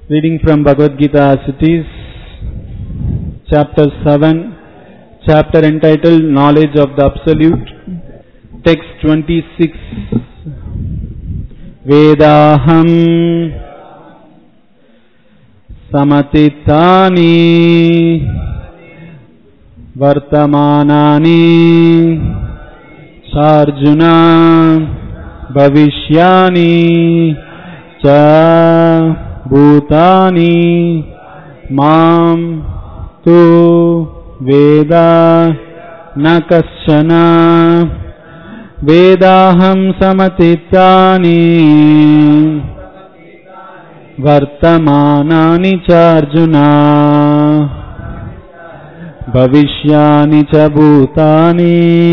Reading from Bhagavad Gita as it is, chapter 7, chapter entitled Knowledge of the Absolute, text 26. Vedaham Samatitani Vartamanani Sarjuna Bhavishyani Cha Bhutani Mam Tu Veda Nakashana वेदाहं समतितानि वर्तमानानि च अर्जुन भविष्यानि च भूतानि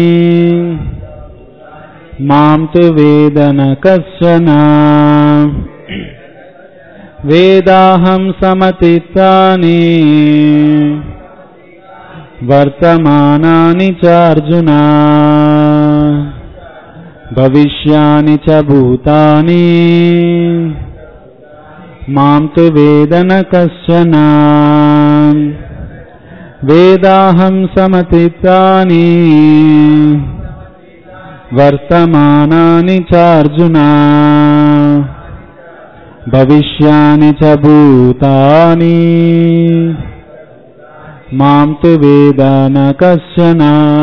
मां तु वेद न कश्चन वेदाहं समतितानि वर्तमानानि च अर्जुन भविष्यानि च भूतानि मां तु वेद न कश्चन वेदाहं समतितानि वर्तमानानि च अर्जुन भविष्यानि च भूतानि मां तु वेद न कश्चन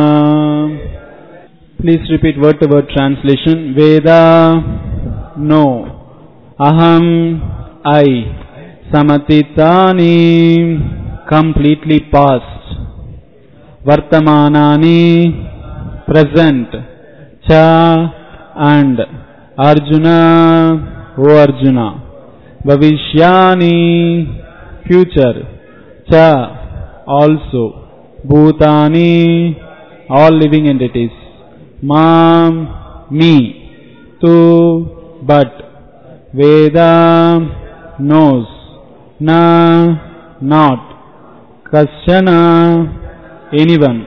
Please repeat word to word translation. Veda, no. Aham, I. Samatitani, completely past. Vartamanani, present. Cha, and. Arjuna, O Arjuna. Bhavishyani, future. Cha, also. Bhutani, all living entities. Mam, me, tu, but, Veda, knows, na, not, Kasyana, anyone.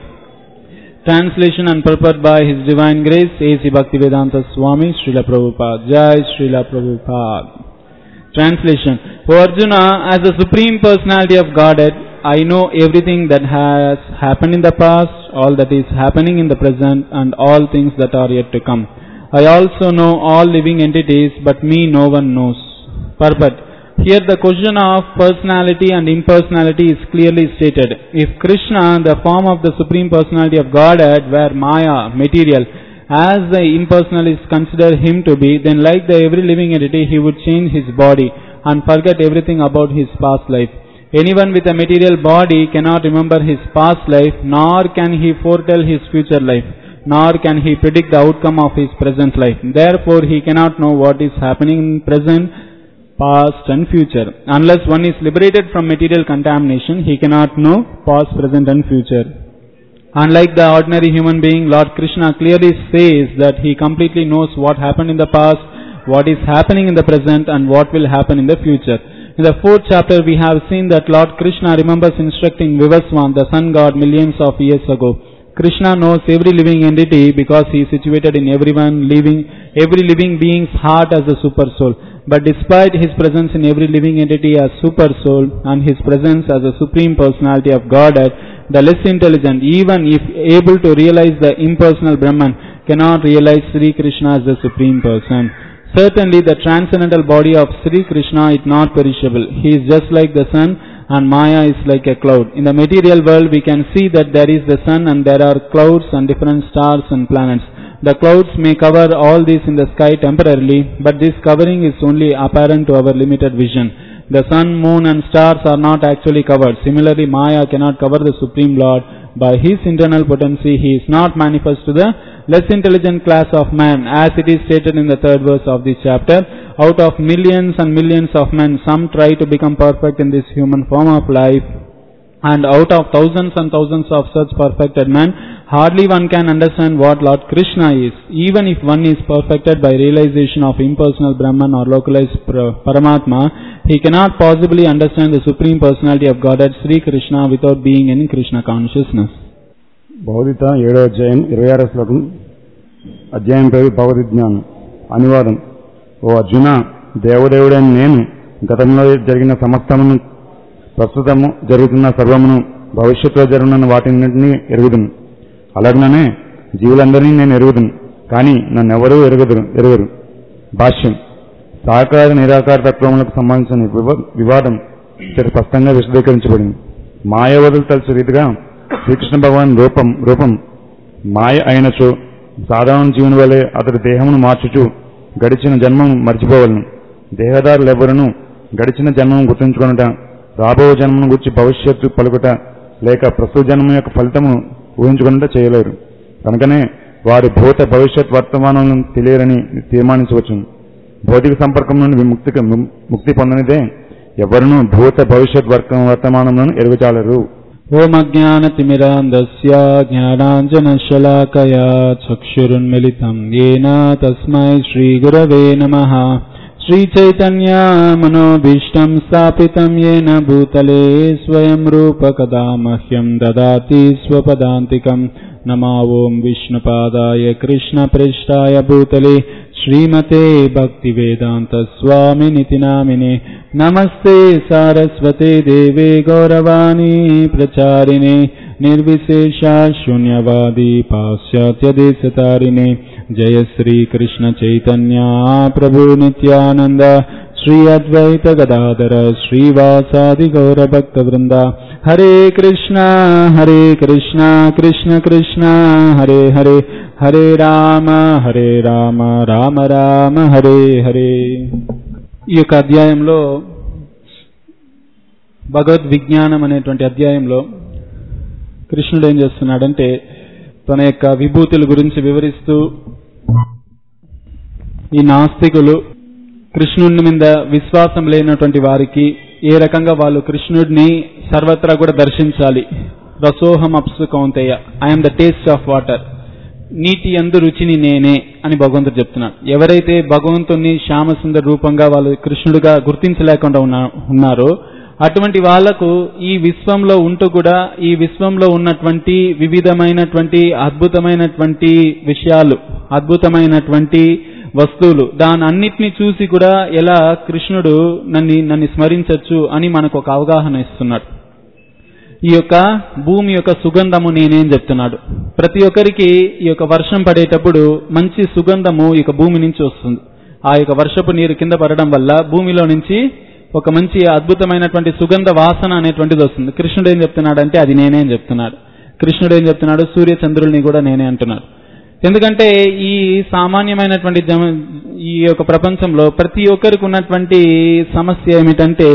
Translation and purport by His Divine Grace, A.C. Bhaktivedanta Swami, Srila Prabhupada. Jai Srila Prabhupada. Translation O Arjuna, as the Supreme Personality of Godhead, I know everything that has happened in the past, all that is happening in the present, and all things that are yet to come. I also know all living entities, but me no one knows. Purport Here the question of personality and impersonality is clearly stated. If Krishna, the form of the Supreme Personality of Godhead, were Maya, material, as the impersonal is considered him to be, then like the every living entity, he would change his body and forget everything about his past life. Anyone with a material body cannot remember his past life, nor can he foretell his future life, nor can he predict the outcome of his present life. Therefore, he cannot know what is happening in present, past and future. Unless one is liberated from material contamination, he cannot know past, present and future. Unlike the ordinary human being, Lord Krishna clearly says that he completely knows what happened in the past, what is happening in the present and what will happen in the future. In the fourth chapter, we have seen that Lord Krishna remembers instructing Vivaswan, the sun god, millions of years ago. Krishna knows every living entity because he is situated in everyone living, every living being's heart as a super soul. But despite his presence in every living entity as super soul and his presence as a supreme personality of Godhead, the less intelligent, even if able to realize the impersonal Brahman, cannot realize Sri Krishna as the supreme person. Certainly the transcendental body of Sri Krishna is not perishable. He is just like the sun and Maya is like a cloud. In the material world we can see that there is the sun and there are clouds and different stars and planets. The clouds may cover all this in the sky temporarily, but this covering is only apparent to our limited vision. The sun, moon and stars are not actually covered. Similarly, Maya cannot cover the Supreme Lord. By his internal potency, he is not manifest to the less intelligent class of man, as it is stated in the third verse of this chapter. Out of millions and millions of men, some try to become perfect in this human form of life. And out of thousands and thousands of such perfected men, hardly one can understand what Lord Krishna is. Even if one is perfected by realization of impersonal Brahman or localized Paramatma, he cannot possibly understand the Supreme Personality of Godhead Sri Krishna without being in Krishna consciousness. Bhagavad Gita ఏడో అధ్యాయం ఇరవై ఆరో శ్లోకం అధ్యాయం పేరు భగవద్జ్ఞానం అనువాదం ఓ అర్జున దేవదేవుడైన నేను గతంలో జరిగిన సమస్తమును ప్రస్తుతము జరుగుతున్న సర్వమును భవిష్యత్తులో జరుగుతున్న వాటిన్నింటినీ ఎరుగుదును అలాగనే జీవులందరినీ నేను ఎరుగుదును కానీ నన్నెవరూ ఎరుగుదురు ఎరుగరు భాష్యం సాకార నిరాకార తత్వములకు సంబంధించిన వివ- వివాదం ఇక్కడ స్పష్టంగా విశదీకరించబడింది మాయవదులు తలచు రీతిగా శ్రీకృష్ణ భగవాన్ రూపం రూపం మాయ అయినచో సాధారణ జీవుని వలె అతడి దేహమును మార్చుచు గడిచిన జన్మను మర్చిపోవలను దేహదారులెవరను గడిచిన జన్మను గుర్తుంచుకొనుట రాబో జన్మను గురించి భవిష్యత్తు పలుకుట లేక ప్రస్తుత జన్మ యొక్క ఫలితమును ఊహించుకున్నట చేయలేరు కనుకనే వారి భూత భవిష్యత్ వర్తమానాలను తెలియరని తీర్మానించవచ్చును భౌతిక సంపర్కం నుండి విముక్తి ముక్తి పొందనిదే ఎవరునూ భూత భవిష్యత్ వర్త వర్తమానములను ఎరుగచాలరు ఓం అజ్ఞానతిమిరాంధస్య జ్ఞానాంజనశలాకయా చక్షురున్మిలితం येन తస్మై శ్రీగురవే నమః శ్రీచైతన్య మనోభీష్టం స్థాపితం येन భూతలే స్వయం రూపకదా మహ్యం దదాతి స్వపదాంతికం నమా ఓం విష్ణుపాదాయ కృష్ణప్రేష్టాయ భూతలే శ్రీమతే భక్తివేదాంత స్వామినితి నామినే నమస్తే సారస్వతే దేవే గౌరవాణి ప్రచారిణే నిర్విశేష శూన్యవాది పాశ్చాత్య దేశతారిణే జయ శ్రీ కృష్ణ చైతన్య ప్రభు నిత్యానంద శ్రీ అద్వైత గదాధర శ్రీవాసాది గౌర భక్త వృంద హరే కృష్ణ హరే కృష్ణ కృష్ణ కృష్ణ హరే హరే హరే రామ హరే రామ రామ రామ హరే హరే ఈ యొక్క అధ్యాయంలో భగవద్ విజ్ఞానం అనేటువంటి అధ్యాయంలో కృష్ణుడు ఏం చేస్తున్నాడంటే తన యొక్క విభూతుల గురించి వివరిస్తూ ఈ నాస్తికులు కృష్ణుడి మీద విశ్వాసం లేనటువంటి వారికి ఏ రకంగా వాళ్ళు కృష్ణుడిని సర్వత్రా కూడా దర్శించాలి రసోహం అప్సు కౌంతేయ I am the taste of water నీటి అందు రుచిని నేనే అని భగవంతుడు చెప్తున్నాడు ఎవరైతే భగవంతుని శ్యామసుందర రూపంగా వాళ్ళు కృష్ణుడిగా గుర్తించలేకుండా ఉన్నా- ఉన్నారో అటువంటి వాళ్లకు ఈ విశ్వంలో ఉంటూ కూడా ఈ విశ్వంలో ఉన్నటువంటి వివిధమైనటువంటి అద్భుతమైనటువంటి విషయాలు అద్భుతమైనటువంటి వస్తువులు దాని అన్నిటిని చూసి కూడా ఎలా కృష్ణుడు నన్ను నన్ను స్మరించవచ్చు అని మనకు ఒక అవగాహన ఇస్తున్నాడు ఈ యొక్క భూమి యొక్క సుగంధము నేనేం చెప్తున్నాడు ప్రతి ఒక్కరికి ఈ యొక్క వర్షం పడేటప్పుడు మంచి సుగంధము ఈ యొక్క భూమి నుంచి వస్తుంది ఆ యొక్క వర్షపు నీరు కింద పడడం వల్ల భూమిలో నుంచి ఒక మంచి అద్భుతమైనటువంటి సుగంధ వాసన అనేటువంటిది వస్తుంది కృష్ణుడు ఏం చెప్తున్నాడంటే అది నేనే అని చెప్తున్నాడు కృష్ణుడు ఏం చెప్తున్నాడు సూర్య చంద్రుల్ని కూడా నేనే అంటున్నాడు ఎందుకంటే ఈ సామాన్యమైనటువంటి జమ ఈ యొక్క ప్రపంచంలో ప్రతి ఒక్కరికి ఉన్నటువంటి సమస్య ఏమిటంటే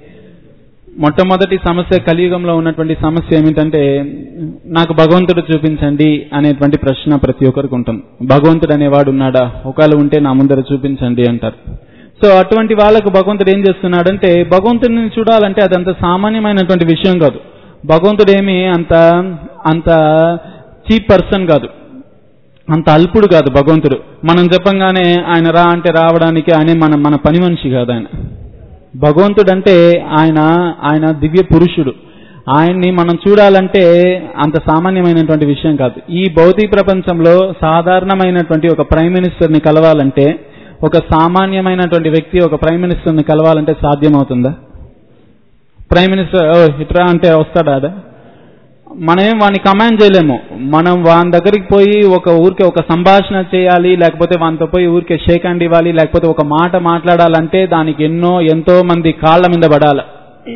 మొట్టమొదటి సమస్య కలియుగంలో ఉన్నటువంటి సమస్య ఏమిటంటే నాకు భగవంతుడు చూపించండి అనేటువంటి ప్రశ్న ప్రతి ఒక్కరికి ఉంటుంది భగవంతుడు అనేవాడు ఉన్నాడా ఒకవేళ ఉంటే నా ముందర చూపించండి అంటారు సో అటువంటి వాళ్ళకు భగవంతుడు ఏం చేస్తున్నాడంటే భగవంతుడిని చూడాలంటే అదంత సామాన్యమైనటువంటి విషయం కాదు భగవంతుడు ఏమి అంత అంత చీప్ పర్సన్ కాదు అంత అల్పుడు కాదు భగవంతుడు మనం చెప్పంగానే ఆయన రా అంటే రావడానికి ఆయన మన మన పని మనిషి కాదు ఆయన భగవంతుడు అంటే ఆయన ఆయన దివ్య పురుషుడు ఆయన్ని మనం చూడాలంటే అంత సామాన్యమైనటువంటి విషయం కాదు ఈ భౌతిక ప్రపంచంలో సాధారణమైనటువంటి ఒక ప్రైమ్ మినిస్టర్ని కలవాలంటే ఒక సామాన్యమైనటువంటి వ్యక్తి ఒక ప్రైమ్ మినిస్టర్ని కలవాలంటే సాధ్యమవుతుందా ప్రైమ్ మినిస్టర్ "ఓ, ఇట్రా అంటే వస్తాడా అదే మనమేం వాడిని కమాండ్ చేయలేము మనం వాని దగ్గరికి పోయి ఒక ఊరికే ఒక సంభాషణ చేయాలి లేకపోతే వానితో పోయి ఊరికే షేక్ హ్యాండ్ ఇవ్వాలి లేకపోతే ఒక మాట మాట్లాడాలంటే దానికి ఎన్నో ఎంతో మంది కాళ్ళ మీద పడాలి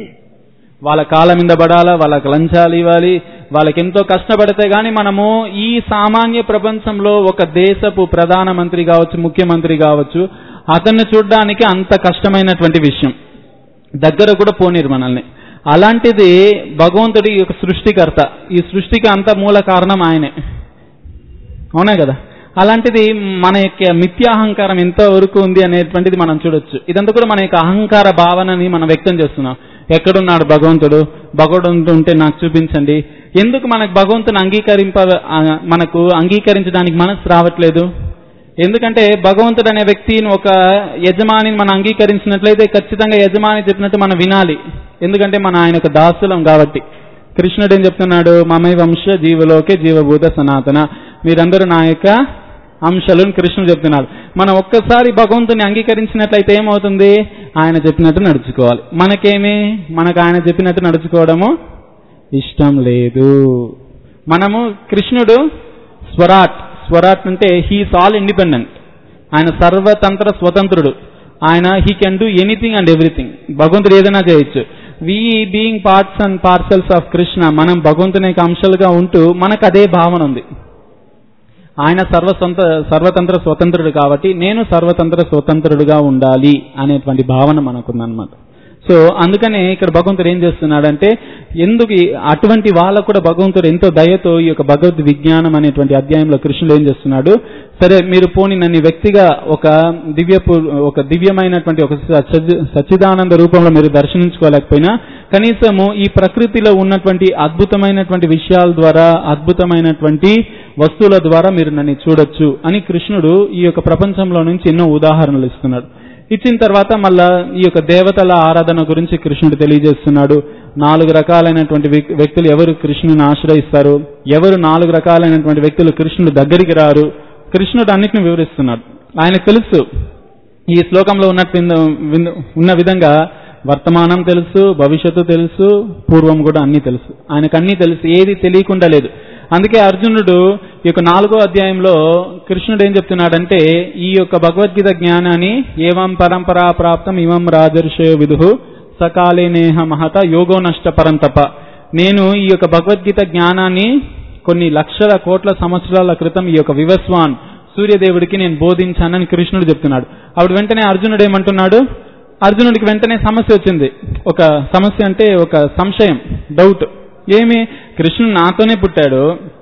వాళ్ళ కాళ్ళ మీద పడాలా వాళ్ళకి లంచాలు ఇవ్వాలి వాళ్ళకి ఎంతో కష్టపడితే గాని మనము ఈ సామాన్య ప్రపంచంలో ఒక దేశపు ప్రధానమంత్రి కావచ్చు ముఖ్యమంత్రి కావచ్చు అతన్ని చూడడానికి అంత కష్టమైనటువంటి విషయం దగ్గర కూడా పోనీరు మనల్ని అలాంటిది భగవంతుడి యొక్క సృష్టికర్త ఈ సృష్టికి అంత మూల కారణం ఆయనే అవునా కదా అలాంటిది మన యొక్క మిథ్యాహంకారం ఎంత వరకు ఉంది అనేటువంటిది మనం చూడొచ్చు ఇదంతా కూడా మన యొక్క అహంకార భావనని మనం వ్యక్తం చేస్తున్నాం ఎక్కడున్నాడు భగవంతుడు భగవంతుడు ఉంటే నాకు చూపించండి ఎందుకు మనకు భగవంతుని అంగీకరింప ఆ, మనకు అంగీకరించడానికి మనసు రావట్లేదు ఎందుకంటే భగవంతుడు అనే వ్యక్తిని ఒక యజమానిని మనం అంగీకరించినట్లయితే ఖచ్చితంగా యజమాని చెప్పినట్టు మనం వినాలి ఎందుకంటే మన ఆయన యొక్క దాసులం కాబట్టి కృష్ణుడు ఏం చెప్తున్నాడు మమై వంశ జీవలోకే జీవభూత సనాతన మీరందరూ నా యొక్క అంశాలను కృష్ణుడు చెప్తున్నాడు మనం ఒక్కసారి భగవంతుని అంగీకరించినట్లయితే ఏమవుతుంది ఆయన చెప్పినట్టు నడుచుకోవాలి మనకేమి మనకు ఆయన చెప్పినట్టు నడుచుకోవడము ఇష్టం లేదు మనము కృష్ణుడు స్వరాట్ స్వరాట్ అంటే హీస్ ఆల్ ఇండిపెండెంట్ ఆయన సర్వతంత్ర స్వతంత్రుడు ఆయన he can do anything and everything భగవంతుడు ఏదైనా చేయొచ్చు we being parts and parcels of Krishna మనం భగవంతుని యొక్క అంశాలుగా ఉంటూ మనకు అదే భావన ఉంది ఆయన సర్వసొంత సర్వతంత్ర స్వతంత్రుడు కాబట్టి నేను సర్వతంత్ర స్వతంత్రుడుగా ఉండాలి అనేటువంటి భావన మనకుందన్నమాట సో అందుకనే ఇక్కడ భగవంతుడు ఏం చేస్తున్నాడంటే ఎందుకు ఈ- అటువంటి వాళ్ళకు కూడా భగవంతుడు ఎంతో దయతో ఈ యొక్క భగవద్ విజ్ఞానం అనేటువంటి అధ్యాయంలో కృష్ణుడు ఏం చేస్తున్నాడు సరే మీరు పోని నన్ను వ్యక్తిగా ఒక దివ్య పు- ఒక దివ్యమైనటువంటి ఒక సచ్చి- సచ్చిదానంద రూపంలో మీరు దర్శించుకోలేకపోయినా కనీసము ఈ ప్రకృతిలో ఉన్నటువంటి అద్భుతమైనటువంటి విషయాల ద్వారా అద్భుతమైనటువంటి వస్తువుల ద్వారా మీరు నన్ను చూడొచ్చు అని కృష్ణుడు ఈ యొక్క ప్రపంచంలో నుంచి ఎన్నో ఉదాహరణలు ఇస్తున్నాడు ఇచ్చిన తర్వాత మళ్ళా ఈ యొక్క దేవతల ఆరాధన గురించి కృష్ణుడు తెలియజేస్తున్నాడు నాలుగు రకాలైనటువంటి వ్యక్- వ్యక్తులు ఎవరు కృష్ణుని ఆశ్రయిస్తారు ఎవరు నాలుగు రకాలైనటువంటి వ్యక్తులు కృష్ణుడు దగ్గరికి రారు కృష్ణుడు అన్నిటిని వివరిస్తున్నాడు ఆయనకు తెలుసు ఈ శ్లోకంలో ఉన్నట్టు ఉన్న విధంగా వర్తమానం తెలుసు భవిష్యత్తు తెలుసు పూర్వం కూడా అన్ని తెలుసు ఆయనకు అన్ని తెలుసు ఏది తెలియకుండా లేదు అందుకే అర్జునుడు ఈ యొక్క నాలుగో అధ్యాయంలో కృష్ణుడు ఏం చెప్తున్నాడంటే ఈ యొక్క భగవద్గీత జ్ఞానాన్ని ఏవం పరంపరా ప్రాప్తం ఇవం రాజర్షయ విదుహు సకాలే నేహ మహత యోగో నష్ట పరంతప నేను ఈ యొక్క భగవద్గీత జ్ఞానాన్ని కొన్ని లక్షల కోట్ల సంవత్సరాల క్రితం ఈ యొక్క వివస్వాన్ సూర్యదేవుడికి నేను బోధించానని కృష్ణుడు చెప్తున్నాడు అప్పుడు వెంటనే అర్జునుడు ఏమంటున్నాడు అర్జునుడికి వెంటనే సమస్య వచ్చింది ఒక సమస్య అంటే ఒక సంశయం డౌట్ ఏమి కృష్ణుడు నాతోనే పుట్టాడు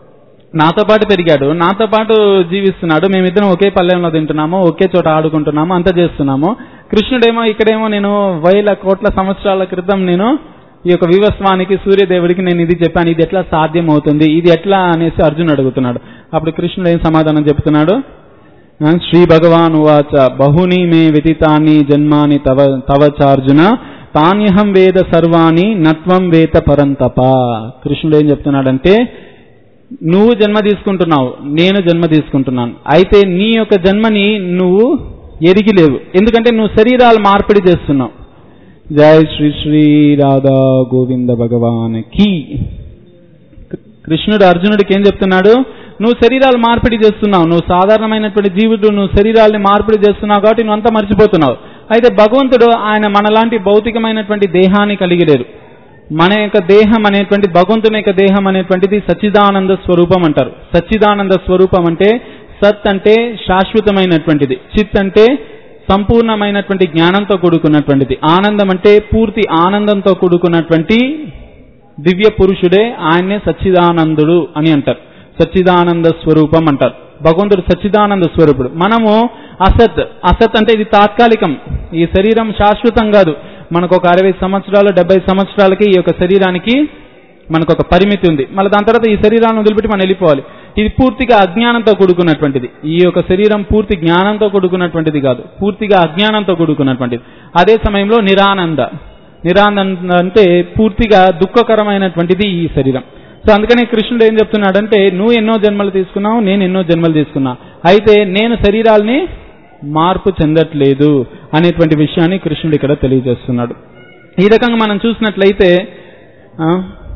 నాతో పాటు పెరిగాడు నాతో పాటు జీవిస్తున్నాడు మేమిద్దరం ఒకే పల్లెంలో తింటున్నాము ఒకే చోట ఆడుకుంటున్నాము అంత చేస్తున్నాము కృష్ణుడేమో ఇక్కడేమో నేను వేల కోట్ల సంవత్సరాల క్రితం నేను ఈ యొక్క వివస్వానికి సూర్యదేవుడికి నేను ఇది చెప్పాను ఇది ఎట్లా సాధ్యం అవుతుంది ఇది ఎట్లా అనేసి అర్జునుడు అడుగుతున్నాడు అప్పుడు కృష్ణుడు ఏం సమాధానం చెప్తున్నాడు ఆ, శ్రీ భగవాన్ ఉవాచ బహుని మే వ్యతితాని జన్మాని తవ తవచార్జున తాన్యహం వేద సర్వాణి నత్వం వేత పరంతప కృష్ణుడు ఏం చెప్తున్నాడంటే నువ్వు జన్మ తీసుకుంటున్నావు నేను జన్మ తీసుకుంటున్నాను అయితే నీ యొక్క జన్మని నువ్వు ఎరిగి లేవు ఎందుకంటే నువ్వు శరీరాలు మార్పిడి చేస్తున్నావు జై శ్రీ శ్రీ రాధా గోవింద భగవాన్ కి కృష్ణుడు అర్జునుడికి ఏం చెప్తున్నాడు నువ్వు శరీరాలు మార్పిడి చేస్తున్నావు నువ్వు సాధారణమైనటువంటి జీవుడు నువ్వు శరీరాల్ని మార్పిడి చేస్తున్నావు కాబట్టి నువ్వు అంతా మర్చిపోతున్నావు అయితే భగవంతుడు ఆయన మనలాంటి భౌతికమైనటువంటి దేహాన్ని కలిగి లేరు మన యొక్క దేహం అనేటువంటి భగవంతుని యొక్క దేహం అనేటువంటిది సచ్చిదానంద స్వరూపం అంటారు సచ్చిదానంద స్వరూపం అంటే సత్ అంటే శాశ్వతమైనటువంటిది చిత్ అంటే సంపూర్ణమైనటువంటి జ్ఞానంతో కూడుకున్నటువంటిది ఆనందం అంటే పూర్తి ఆనందంతో కూడుకున్నటువంటి దివ్య పురుషుడే ఆయన్నే సచ్చిదానందుడు అని అంటారు సచ్చిదానంద స్వరూపం అంటారు భగవంతుడు సచ్చిదానంద స్వరూపుడు మనము అసత్ అసత్ అంటే ఇది తాత్కాలికం ఈ శరీరం శాశ్వతం కాదు మనకు ఒక అరవై సంవత్సరాలు డెబ్బై సంవత్సరాలకి ఈ యొక్క శరీరానికి మనకు ఒక పరిమితి ఉంది మళ్ళీ దాని తర్వాత ఈ శరీరాన్ని వదిలిపెట్టి మనం వెళ్ళిపోవాలి ఇది పూర్తిగా అజ్ఞానంతో కూడుకున్నటువంటిది ఈ యొక్క శరీరం పూర్తి జ్ఞానంతో కూడుకున్నటువంటిది కాదు పూర్తిగా అజ్ఞానంతో కూడుకున్నటువంటిది అదే సమయంలో నిరానంద నిరానంద అంటే పూర్తిగా దుఃఖకరమైనటువంటిది ఈ శరీరం సో అందుకనే కృష్ణుడు ఏం చెప్తున్నాడంటే నువ్వు ఎన్నో జన్మలు తీసుకున్నావు నేను ఎన్నో జన్మలు తీసుకున్నా అయితే నేను శరీరాల్ని మార్పు చెందట్లేదు అనేటువంటి విషయాన్ని కృష్ణుడు ఇక్కడ తెలియజేస్తున్నాడు ఈ రకంగా మనం చూసినట్లయితే ఆ,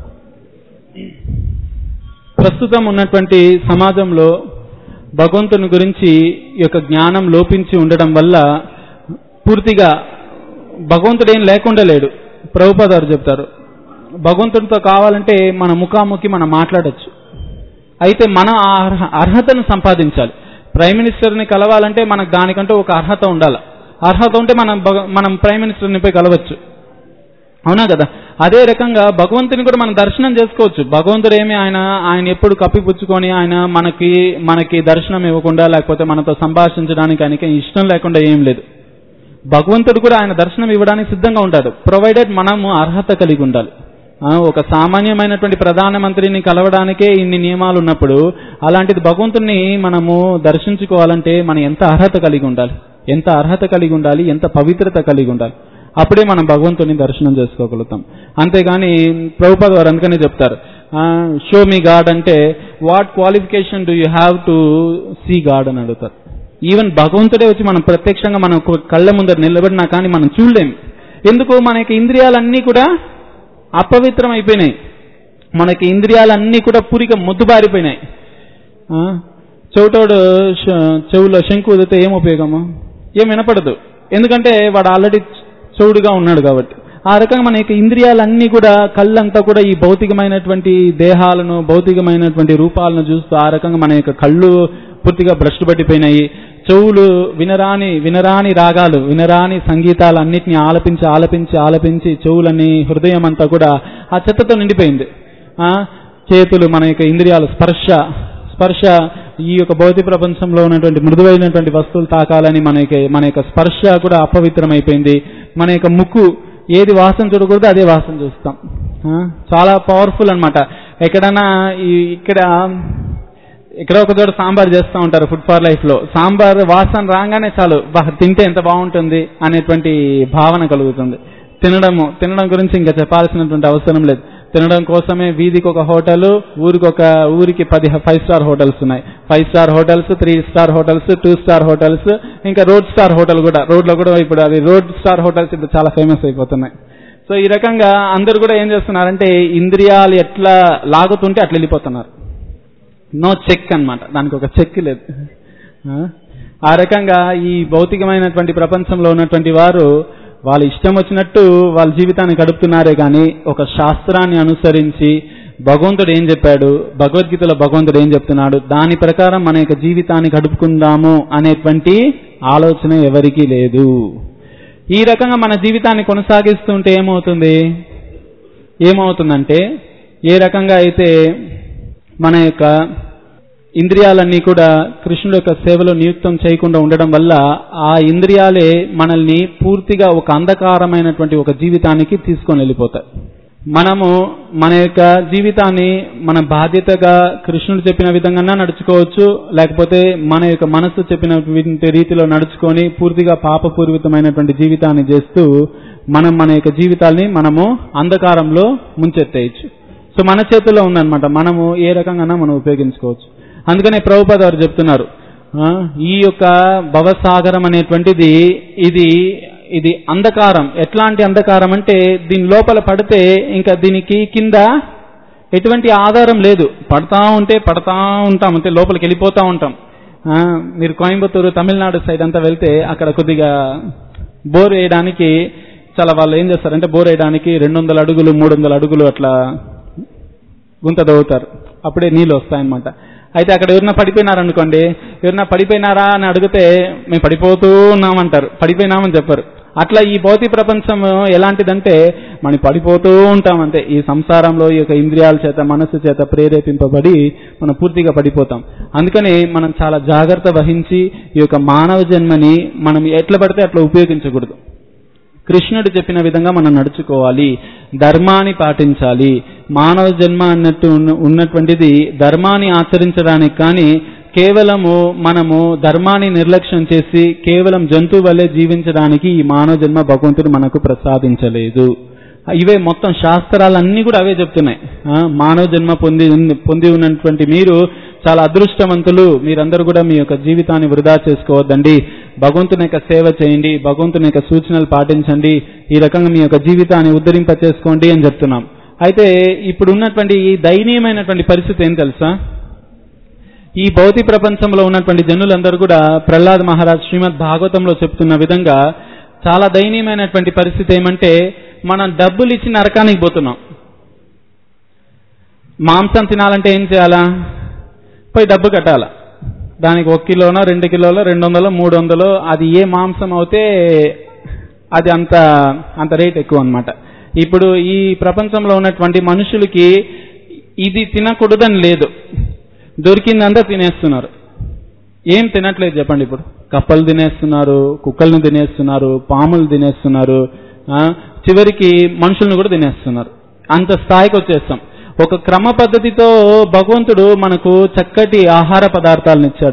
ప్రస్తుతం ఉన్నటువంటి సమాజంలో భగవంతుని గురించి ఈ యొక్క జ్ఞానం లోపించి ఉండడం వల్ల పూర్తిగా భగవంతుడు ఏం లేకుండా లేడు ప్రభుపాదారు చెప్తారు భగవంతుడితో కావాలంటే మన ముఖాముఖి మనం మాట్లాడొచ్చు అయితే మనం ఆ అర్హ- అర్హతను సంపాదించాలి ప్రైమ్ మినిస్టర్ని కలవాలంటే మనకు దానికంటూ ఒక అర్హత ఉండాలి అర్హత ఉంటే మనం భగ- మనం ప్రైమ్ మినిస్టర్ని పోయి కలవచ్చు అవునా కదా అదే రకంగా భగవంతుని కూడా మనం దర్శనం చేసుకోవచ్చు భగవంతుడు ఏమి ఆయన ఆయన ఎప్పుడు కప్పిపుచ్చుకొని ఆయన మనకి మనకి దర్శనం ఇవ్వకుండా లేకపోతే మనతో సంభాషించడానికి ఆయనకి ఇష్టం లేకుండా ఏం లేదు భగవంతుడు కూడా ఆయన దర్శనం ఇవ్వడానికి సిద్ధంగా ఉంటాడు ప్రొవైడెడ్ మనము అర్హత కలిగి ఉండాలి ఆ, ఒక సామాన్యమైనటువంటి ప్రధానమంత్రిని కలవడానికే ఇన్ని నియమాలు ఉన్నప్పుడు అలాంటిది భగవంతుణ్ణి మనము దర్శించుకోవాలంటే మనం ఎంత అర్హత కలిగి ఉండాలి ఎంత అర్హత కలిగి ఉండాలి ఎంత పవిత్రత కలిగి ఉండాలి అప్పుడే మనం భగవంతుని దర్శనం చేసుకోగలుగుతాం అంతేగాని ప్రభుపాద వారు అందుకనే చెప్తారు షో మీ గాడ్ అంటే what qualification do you have to see God అని అడుగుతారు ఈవెన్ భగవంతుడే వచ్చి మనం ప్రత్యక్షంగా మనం కు- కళ్ళ ముందర నిలబడినా కానీ మనం చూడలేం ఎందుకు మనకి ఇంద్రియాలన్నీ కూడా అపవిత్రం అయిపోయినాయి మనకి ఇంద్రియాలన్నీ కూడా పూరిక ముద్దుబారిపోయినాయి ఆ? చెవిటోడు శ- చెవులో శంకు ఉదితే ఏం ఉపయోగము ఏం వినపడదు ఎందుకంటే వాడు ఆల్రెడీ చెవుడుగా ఉన్నాడు కాబట్టి ఆ రకంగా మన యొక్క ఇంద్రియాలన్నీ కూడా కళ్ళంతా కూడా ఈ భౌతికమైనటువంటి దేహాలను భౌతికమైనటువంటి రూపాలను చూస్తూ ఆ రకంగా మన యొక్క కళ్ళు పూర్తిగా భ్రష్టు పట్టిపోయినాయి చెవులు వినరాని వినరాని రాగాలు వినరాని సంగీతాలు అన్నిటిని ఆలపించి ఆలపించి ఆలపించి చెవులని హృదయం అంతా కూడా ఆ చెత్తతో నిండిపోయింది ఆ చేతులు మన యొక్క ఇంద్రియాలు స్పర్శ స్పర్శ ఈ యొక్క భౌతిక ప్రపంచంలో ఉన్నటువంటి మృదువైనటువంటి వస్తువులు తాకాలని మన యొక్క మన యొక్క స్పర్శ కూడా అపవిత్రమైపోయింది మన యొక్క ముక్కు ఏది వాసన చూడకూడదు అదే వాసన చూస్తాం ఆ, చాలా పవర్ఫుల్ అన్నమాట ఎక్కడైనా ఈ ఇక్కడ ఇక్కడ ఒక చోట సాంబార్ చేస్తూ ఉంటారు ఫుడ్ ఫార్ లైఫ్ లో సాంబార్ వాసన రాగానే చాలు బా తింటే ఎంత బాగుంటుంది అనేటువంటి భావన కలుగుతుంది తినడము తినడం గురించి ఇంకా చెప్పాల్సినటువంటి అవసరం లేదు తినడం కోసమే వీధికి ఒక హోటల్ ఊరికి ఒక ఊరికి పది ఫైవ్ స్టార్ హోటల్స్ ఉన్నాయి five star hotels three star hotels two star hotels ఇంకా రోడ్ స్టార్ హోటల్ కూడా రోడ్లో కూడా ఇప్పుడు అది రోడ్ స్టార్ హోటల్స్ ఇప్పుడు చాలా ఫేమస్ అయిపోతున్నాయి సో ఈ రకంగా అందరూ కూడా ఏం చేస్తున్నారంటే ఇంద్రియాలు ఎట్లా లాగుతుంటే అట్లా వెళ్ళిపోతున్నారు నో చెక్ అన్నమాట దానికి ఒక చెక్ లేదు ఆ? ఆ రకంగా ఈ భౌతికమైనటువంటి ప్రపంచంలో ఉన్నటువంటి వారు వాళ్ళ ఇష్టం వచ్చినట్టు వాళ్ళ జీవితాన్ని గడుపుతున్నారే కానీ ఒక శాస్త్రాన్ని అనుసరించి భగవంతుడు ఏం చెప్పాడు భగవద్గీతలో భగవంతుడు ఏం చెప్తున్నాడు దాని ప్రకారం మన యొక్క జీవితాన్ని గడుపుకుందాము అనేటువంటి ఆలోచన ఎవరికీ లేదు ఈ రకంగా మన జీవితాన్ని కొనసాగిస్తుంటే ఏమవుతుంది ఏమవుతుందంటే ఏ రకంగా అయితే మన యొక్క ఇంద్రియాలన్నీ కూడా కృష్ణుడు యొక్క సేవలో నియుక్తం చేయకుండా ఉండడం వల్ల ఆ ఇంద్రియాలే మనల్ని పూర్తిగా ఒక అంధకారమైనటువంటి ఒక జీవితానికి తీసుకొని వెళ్ళిపోతాయి మనము మన యొక్క జీవితాన్ని మన బాధ్యతగా కృష్ణుడు చెప్పిన విధంగా నడుచుకోవచ్చు లేకపోతే మన యొక్క మనస్సు చెప్పిన రీతిలో నడుచుకొని పూర్తిగా పాపపూర్వితమైనటువంటి జీవితాన్ని చేస్తూ మనం మన యొక్క జీవితాల్ని మనము అంధకారంలో ముంచెత్తేయచ్చు సో మన చేతుల్లో ఉందన్నమాట మనము ఏ రకంగా మనం ఉపయోగించుకోవచ్చు అందుకనే ప్రభుపాద వారు చెప్తున్నారు ఆ, ఈ యొక్క భవసాగరం అనేటువంటిది ఇది ఇది అంధకారం ఎట్లాంటి అంధకారం అంటే దీని లోపల పడితే ఇంకా దీనికి కింద ఎటువంటి ఆధారం లేదు పడతా ఉంటే పడతా ఉంటాం అంటే లోపలికి వెళ్ళిపోతా ఉంటాం ఆ, మీరు కోయంబత్తూరు తమిళనాడు సైడ్ అంతా వెళ్తే అక్కడ కొద్దిగా బోర్ వేయడానికి చాలా వాళ్ళు ఏం చేస్తారంటే బోర్ వేయడానికి రెండు వందల అడుగులు మూడు వందల అడుగులు అట్లా గుంత దవ్వుతారు అప్పుడే నీళ్ళు వస్తాయన్నమాట అయితే అక్కడ ఎవరన్నా పడిపోయినారనుకోండి ఎవరన్నా పడిపోయినారా అని అడిగితే మేము పడిపోతూ ఉన్నామంటారు పడిపోయినామని చెప్పరు అట్లా ఈ భౌతిక ప్రపంచం ఎలాంటిదంటే మనం పడిపోతూ ఉంటామంతే ఈ సంసారంలో ఈ యొక్క ఇంద్రియాల చేత మనస్సు చేత ప్రేరేపింపబడి మనం పూర్తిగా పడిపోతాం అందుకని మనం చాలా జాగ్రత్త వహించి ఈ యొక్క మానవ జన్మని మనం ఎట్లా పడితే అట్లా ఉపయోగించకూడదు కృష్ణుడు చెప్పిన విధంగా మనం నడుచుకోవాలి ధర్మాన్ని పాటించాలి మానవ జన్మ అన్నట్టు ఉన్న- ఉన్నటువంటిది ధర్మాన్ని ఆచరించడానికి కానీ కేవలము మనము ధర్మాన్ని నిర్లక్ష్యం చేసి కేవలం జంతువు వల్లే జీవించడానికి ఈ మానవ జన్మ భగవంతుడు మనకు ప్రసాదించలేదు ఇవే మొత్తం శాస్త్రాలన్నీ కూడా అవే చెప్తున్నాయి ఆ, మానవ జన్మ పొంది పొంది ఉన్నటువంటి మీరు చాలా అదృష్టవంతులు మీరందరూ కూడా మీ యొక్క జీవితాన్ని వృధా చేసుకోవద్దండి భగవంతుని యొక్క సేవ చేయండి భగవంతుని యొక్క సూచనలు పాటించండి ఈ రకంగా మీ యొక్క జీవితాన్ని ఉద్ధరింప చేసుకోండి అని చెప్తున్నాం అయితే ఇప్పుడు ఉన్నటువంటి ఈ దయనీయమైనటువంటి పరిస్థితి ఏం తెలుసా ఈ భౌతిక ప్రపంచంలో ఉన్నటువంటి జనులందరూ కూడా ప్రహ్లాద్ మహారాజ్ శ్రీమద్ భాగవతంలో చెప్తున్న విధంగా చాలా దయనీయమైనటువంటి పరిస్థితి ఏమంటే మనం డబ్బులు ఇచ్చి నరకానికి పోతున్నాం మాంసం తినాలంటే ఏం చేయాలా పోయి డబ్బు కట్టాల దానికి ఒక కిలోనో రెండు కిలోలో రెండు వందలు మూడు వందలు అది ఏ మాంసం అవుతే అది అంత అంత రేట్ ఎక్కువ అన్నమాట ఇప్పుడు ఈ ప్రపంచంలో ఉన్నటువంటి మనుషులకి ఇది తినకూడదని లేదు దొరికిందంతా తినేస్తున్నారు ఏం తినట్లేదు చెప్పండి ఇప్పుడు కప్పలు తినేస్తున్నారు కుక్కల్ని తినేస్తున్నారు పాములు తినేస్తున్నారు ఆ, చివరికి మనుషుల్ని కూడా తినేస్తున్నారు అంత స్థాయికి వచ్చేస్తాం ఒక క్రమ పద్ధతితో భగవంతుడు మనకు చక్కటి ఆహార పదార్థాలను ఇచ్చాడు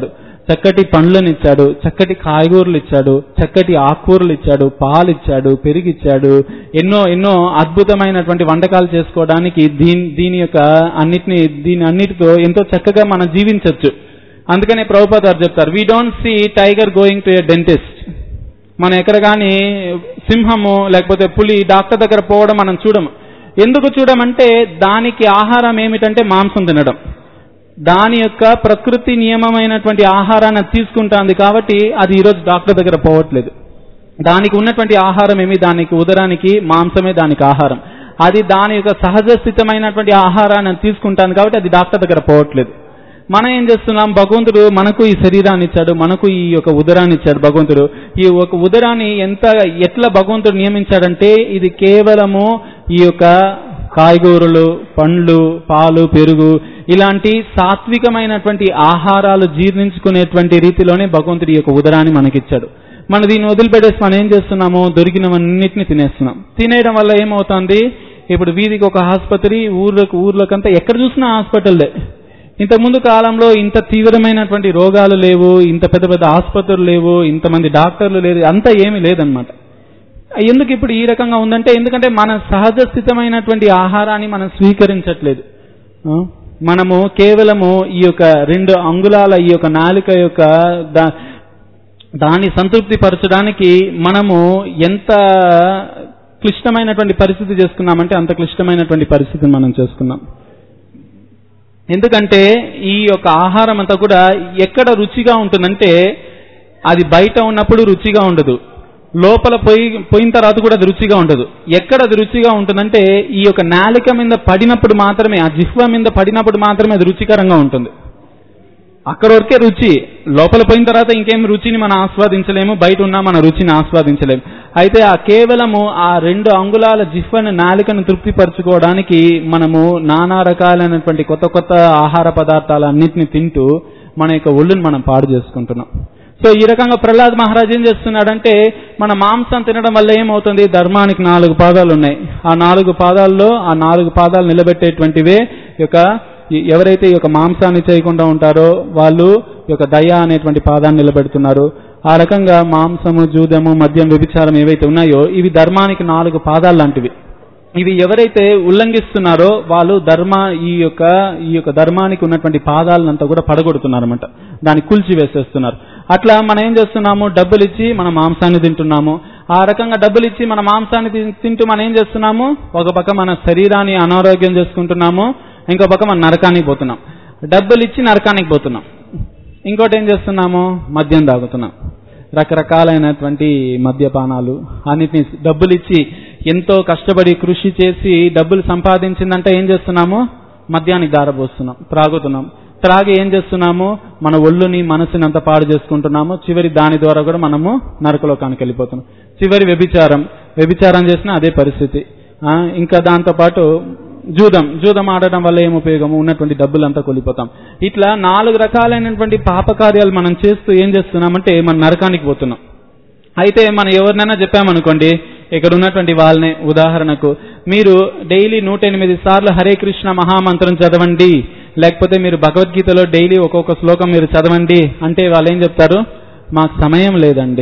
చక్కటి పండ్లను ఇచ్చాడు చక్కటి కాయగూరలు ఇచ్చాడు చక్కటి ఆకుకూరలు ఇచ్చాడు పాలు ఇచ్చాడు పెరుగు ఇచ్చాడు ఎన్నో ఎన్నో అద్భుతమైనటువంటి వంటకాలు చేసుకోవడానికి దీని దీని యొక్క అన్నిటిని దీని అన్నిటితో ఎంతో చక్కగా మనం జీవించవచ్చు అందుకనే ప్రభుపాద గారు చెప్తారు we don't see tiger going to a dentist మనం ఎక్కడ కానీ సింహము లేకపోతే పులి డాక్టర్ దగ్గర పోవడం మనం చూడము ఎందుకు చూడమంటే దానికి ఆహారం ఏమిటంటే మాంసం తినడం దాని యొక్క ప్రకృతి నియమమైనటువంటి ఆహారాన్ని అది తీసుకుంటుంది కాబట్టి అది ఈరోజు డాక్టర్ దగ్గర పోవట్లేదు దానికి ఉన్నటువంటి ఆహారం ఏమి దానికి ఉదరానికి మాంసమే దానికి ఆహారం అది దాని యొక్క సహజ స్థితమైనటువంటి ఆహారాన్ని అది తీసుకుంటాను కాబట్టి అది డాక్టర్ దగ్గర పోవట్లేదు మనం ఏం చేస్తున్నాం భగవంతుడు మనకు ఈ శరీరాన్ని ఇచ్చాడు మనకు ఈ యొక్క ఉదరాన్ని ఇచ్చాడు భగవంతుడు ఈ ఒక ఉదరాన్ని ఎంత ఎట్లా భగవంతుడు నియమించాడంటే ఇది కేవలము ఈ యొక్క కాయగూరలు పండ్లు పాలు పెరుగు ఇలాంటి సాత్వికమైనటువంటి ఆహారాలు జీర్ణించుకునేటువంటి రీతిలోనే భగవంతుడి యొక్క ఉదరాన్ని మనకిచ్చాడు మన దీన్ని వదిలిపెట్టేసి మనం ఏం చేస్తున్నాము దొరికినవన్నిటిని తినేస్తున్నాం తినేయడం వల్ల ఏమవుతుంది ఇప్పుడు వీధికి ఒక ఆసుపత్రి ఊర్లకు ఊర్లకంతా ఎక్కడ చూసినా హాస్పిటల్లే ఇంతకుముందు కాలంలో ఇంత తీవ్రమైనటువంటి రోగాలు లేవు ఇంత పెద్ద పెద్ద ఆసుపత్రులు లేవు ఇంతమంది డాక్టర్లు లేదు అంతా ఏమీ లేదనమాట ఎందుకు ఇప్పుడు ఈ రకంగా ఉందంటే ఎందుకంటే మన సహజ స్థితమైనటువంటి ఆహారాన్ని మనం స్వీకరించట్లేదు ఆ? మనము కేవలము ఈ యొక్క రెండు అంగుళాల ఈ యొక్క నాలుక యొక్క దా- దాన్ని సంతృప్తి పరచడానికి మనము ఎంత క్లిష్టమైనటువంటి పరిస్థితి చేసుకున్నామంటే అంత క్లిష్టమైనటువంటి పరిస్థితిని మనం చేసుకున్నాం ఎందుకంటే ఈ యొక్క ఆహారం అంతా కూడా ఎక్కడ రుచిగా ఉంటుందంటే అది బయట ఉన్నప్పుడు రుచిగా ఉండదు లోపల పోయి పోయిన తర్వాత కూడా అది రుచిగా ఉండదు ఎక్కడ అది రుచిగా ఉంటుందంటే ఈ యొక్క నాలిక మీద పడినప్పుడు మాత్రమే ఆ జిహ్వ మీద పడినప్పుడు మాత్రమే అది రుచికరంగా ఉంటుంది అక్కడ వరకే రుచి లోపల పోయిన తర్వాత ఇంకేం రుచిని మనం ఆస్వాదించలేము బయట ఉన్నా మన రుచిని ఆస్వాదించలేము అయితే ఆ కేవలము ఆ రెండు అంగుళాల జిహ్వను నాలికను తృప్తిపరచుకోవడానికి మనము నానా రకాలైనటువంటి కొత్త కొత్త ఆహార పదార్థాలన్నింటినీ తింటూ మన యొక్క ఒళ్ళుని మనం పాడు చేసుకుంటున్నాం సో ఈ రకంగా ప్రహ్లాద్ మహారాజ్ ఏం చేస్తున్నాడంటే మన మాంసం తినడం వల్ల ఏమవుతుంది ధర్మానికి నాలుగు పాదాలు ఉన్నాయి ఆ నాలుగు పాదాల్లో ఆ నాలుగు పాదాలు నిలబెట్టేటువంటివే ఈ యొక్క ఈ- ఎవరైతే ఈ యొక్క మాంసాన్ని చేయకుండా ఉంటారో వాళ్ళు ఈ యొక్క దయ అనేటువంటి పాదాన్ని నిలబెడుతున్నారు ఆ రకంగా మాంసము జూదము మద్యం వ్యభిచారం ఏవైతే ఉన్నాయో ఇవి ధర్మానికి నాలుగు పాదాలు లాంటివి ఇవి ఎవరైతే ఉల్లంఘిస్తున్నారో వాళ్ళు ధర్మ ఈ యొక్క ఈ యొక్క ధర్మానికి ఉన్నటువంటి పాదాలనంతా కూడా పడగొడుతున్నారన్నమాట దాన్ని కూల్చి వేసేస్తున్నారు అట్లా మనం ఏం చేస్తున్నాము డబ్బులు ఇచ్చి మన మాంసాన్ని తింటున్నాము ఆ రకంగా డబ్బులు ఇచ్చి మన మాంసాన్ని తిన్- తింటూ మనం ఏం చేస్తున్నాము ఒక పక్క మన శరీరాన్ని అనారోగ్యం చేసుకుంటున్నాము ఇంకో పక్క మన నరకానికి పోతున్నాం డబ్బులు ఇచ్చి నరకానికి పోతున్నాం ఇంకోటి ఏం చేస్తున్నాము మద్యం తాగుతున్నాం రకరకాలైనటువంటి మద్యపానాలు అన్నిటిని డబ్బులు ఇచ్చి ఎంతో కష్టపడి కృషి చేసి డబ్బులు సంపాదించిందంటే ఏం చేస్తున్నాము మద్యానికి దారపోస్తున్నాం త్రాగుతున్నాం త్రాగి ఏం చేస్తున్నాము మన ఒళ్ళుని మనసుని అంతా పాడు చేసుకుంటున్నాము చివరి దాని ద్వారా కూడా మనము నరకలోకానికి వెళ్ళిపోతున్నాం చివరి వ్యభిచారం వ్యభిచారం చేసినా అదే పరిస్థితి ఆ, ఇంకా దాంతో పాటు జూదం జూదం ఆడటం వల్ల ఏం ఉపయోగము ఉన్నటువంటి డబ్బులంతా కొలిపోతాం ఇట్లా నాలుగు రకాలైనటువంటి పాపకార్యాలు మనం చేస్తూ ఏం చేస్తున్నామంటే మన నరకానికి పోతున్నాం అయితే మనం ఎవరినైనా చెప్పామనుకోండి ఇక్కడ ఉన్నటువంటి వాళ్ళనే ఉదాహరణకు మీరు డైలీ నూట ఎనిమిది సార్లు హరే కృష్ణ మహామంత్రం చదవండి లేకపోతే మీరు భగవద్గీతలో డైలీ ఒక్కొక్క శ్లోకం మీరు చదవండి అంటే వాళ్ళు ఏం చెప్తారు మాకు సమయం లేదండి